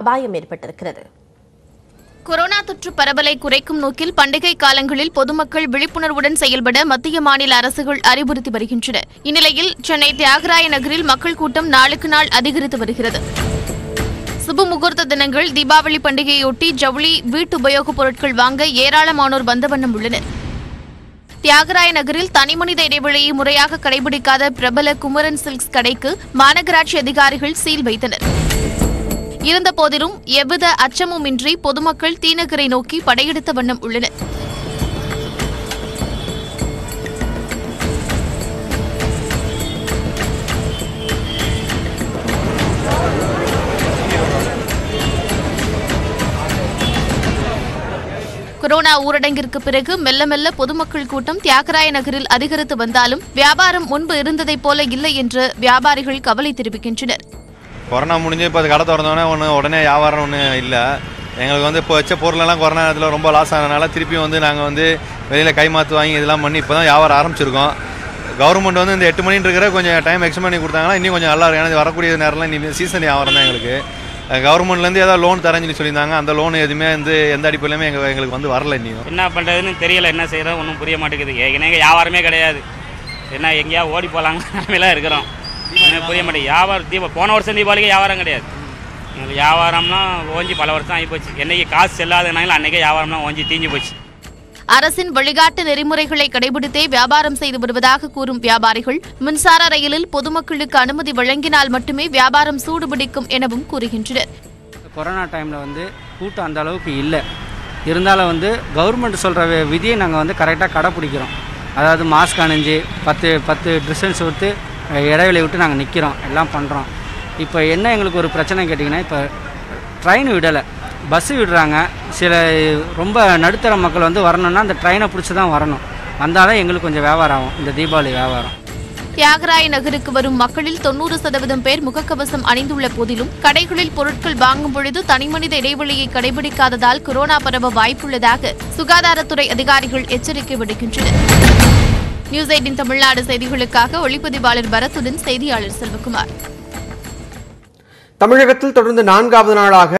அபாயம் ஏற்பட்டிருக்கிறது கொரோனா தொற்று பரவலை குறைக்கும் நோக்கில் பண்டிகை காலங்களில் பொதுமக்கள் விழிப்புணர்வுடன் செயல்பட மத்திய மாநில அரசுகள் அறிவுறுத்தி வருகின்றன இந்நிலையில் சென்னை தியாகராய நகரில் மக்கள் கூட்டம் நாளுக்கு நாள் அதிகரித்து வருகிறது சுப முகூர்த்த தினங்கள் தீபாவளி பண்டிகையொட்டி ஜவுளி வீட்டு உபயோகப் பொருட்கள் வாங்க ஏராளமானோர் வந்த வண்ணம் உள்ளனர் தியாகராய நகரில் தனிமனித இடைவெளியை முறையாக கடைபிடிக்காத பிரபல குமரன் சில்க்ஸ் கடைக்கு மாநகராட்சி அதிகாரிகள் சீல் வைத்தனர் இருந்தபோதிலும் எவ்வித அச்சமுமின்றி பொதுமக்கள் தீநகரை நோக்கி படையெடுத்த வண்ணம் உள்ளனர் கொரோனா ஊரடங்கிற்கு பிறகு மெல்ல மெல்ல பொதுமக்கள் கூட்டம் தியாகராய நகரில் அதிகரித்து வந்தாலும் வியாபாரம் முன்பு இருந்ததைப் போல இல்லை என்று வியாபாரிகள் கவலை தெரிவிக்கின்றனர் கொரோனா முடிஞ்சு இப்போ அது கடை திறந்தோடனே ஒன்று உடனே வியாபாரம் ஒன்று இல்லை எங்களுக்கு வந்து இப்போ வச்ச பொருளெல்லாம் கொரோனா நேரத்தில் ரொம்ப லாஸ் ஆனதுனால திருப்பியும் வந்து நாங்கள் வந்து வெளியில் கை மாற்று வாங்கி இதெல்லாம் பண்ணி இப்போ தான் வியாபாரம் ஆரம்பிச்சிருக்கோம் கவர்மெண்ட் வந்து இந்த எட்டு மணின்னு இருக்கிற கொஞ்சம் டைம் எக்ஸ்ட் பண்ணி கொடுத்தாங்கன்னா இன்னும் கொஞ்சம் நல்லா இருக்கும் ஏன்னா இது வரக்கூடிய நேரம்லாம் இன்னும் சீசன் வியாபாரம் தான் எங்களுக்கு கவர்மெண்ட்லேருந்து ஏதாவது லோன் தரேன்னு சொல்லி சொல்லியிருந்தாங்க அந்த லோன் எதுவுமே வந்து எந்த அடிப்படையிலுமே எங்கள் எங்களுக்கு வந்து வரல இன்னும் என்ன பண்ணுறதுன்னு தெரியல என்ன செய்கிறோம் ஒன்றும் புரிய மாட்டேங்குது ஏற்கனவே எங்கள் வியாபாரமே கிடையாது என்ன எங்கேயா ஓடி போகலாங்க நிலமையில இருக்கிறோம் ஒன்றும் புரிய மாட்டேங்குது வியாபாரம் தீப போன வருஷம் தீபாவளிக்கு வியாபாரம் கிடையாது எங்களுக்கு வியாபாரம்லாம் ஓஞ்சி பல வருஷம் ஆகி போச்சு என்னைக்கு காசு செல்லாதனால அன்றைக்கே வியாபாரம்லாம் ஓஞ்சி தீஞ்சு போச்சு அரசின் வழிகாட்டு நெறிமுறைகளை கடைபிடித்தே வியாபாரம் செய்து வருவதாக கூறும் வியாபாரிகள் மின்சார ரயிலில் பொதுமக்களுக்கு அனுமதி வழங்கினால் மட்டுமே வியாபாரம் சூடுபிடிக்கும் எனவும் கூறுகின்றனர் கொரோனா டைமில் வந்து கூட்டம் அந்த அளவுக்கு இல்லை இருந்தாலும் வந்து கவர்மெண்ட் சொல்கிற விதியை நாங்கள் வந்து கரெக்டாக கடைப்பிடிக்கிறோம் அதாவது மாஸ்க் அணிஞ்சு பத்து பத்து டிஸ்டன்ஸ் கொடுத்து அஹ், இடைவெளி விட்டு நாங்கள் நிற்கிறோம் எல்லாம் பண்ணுறோம் இப்போ என்ன எங்களுக்கு ஒரு பிரச்சனை கேட்டிங்கன்னா இப்போ ட்ரெயின் விடலை பஸ்ஸு விடுறாங்க சில ரொம்ப நடுத்தர மக்கள் வந்து வரணும்னா அந்த ட்ரெயினை பிடிச்சி தான் வரணும் வந்தால் தான் எங்களுக்கு கொஞ்சம் வியாபாரம் ஆகும் இந்த தீபாவளி வியாபாரம் தியாகராய நகருக்கு வரும் மக்களில் தொன்னூறு சதவீதம் பேர் முகக்கவசம் அணிந்துள்ள போதிலும் கடைகளில் பொருட்கள் வாங்கும் பொழுது தனிமனித இடைவெளியை கடைபிடிக்காததால் கொரோனா பரவ வாய்ப்புள்ளதாக சுகாதாரத்துறை அதிகாரிகள் எச்சரிக்கை விடுக்கின்றனர் நியூஸ் எயிட்டின் தமிழ்நாடு செய்திகளுக்காக ஒளிப்பதிவாளர் பரத்துடன் செய்தியாளர் செல்வகுமார் தமிழகத்தில் தொடர்ந்து நான்காவது நாளாக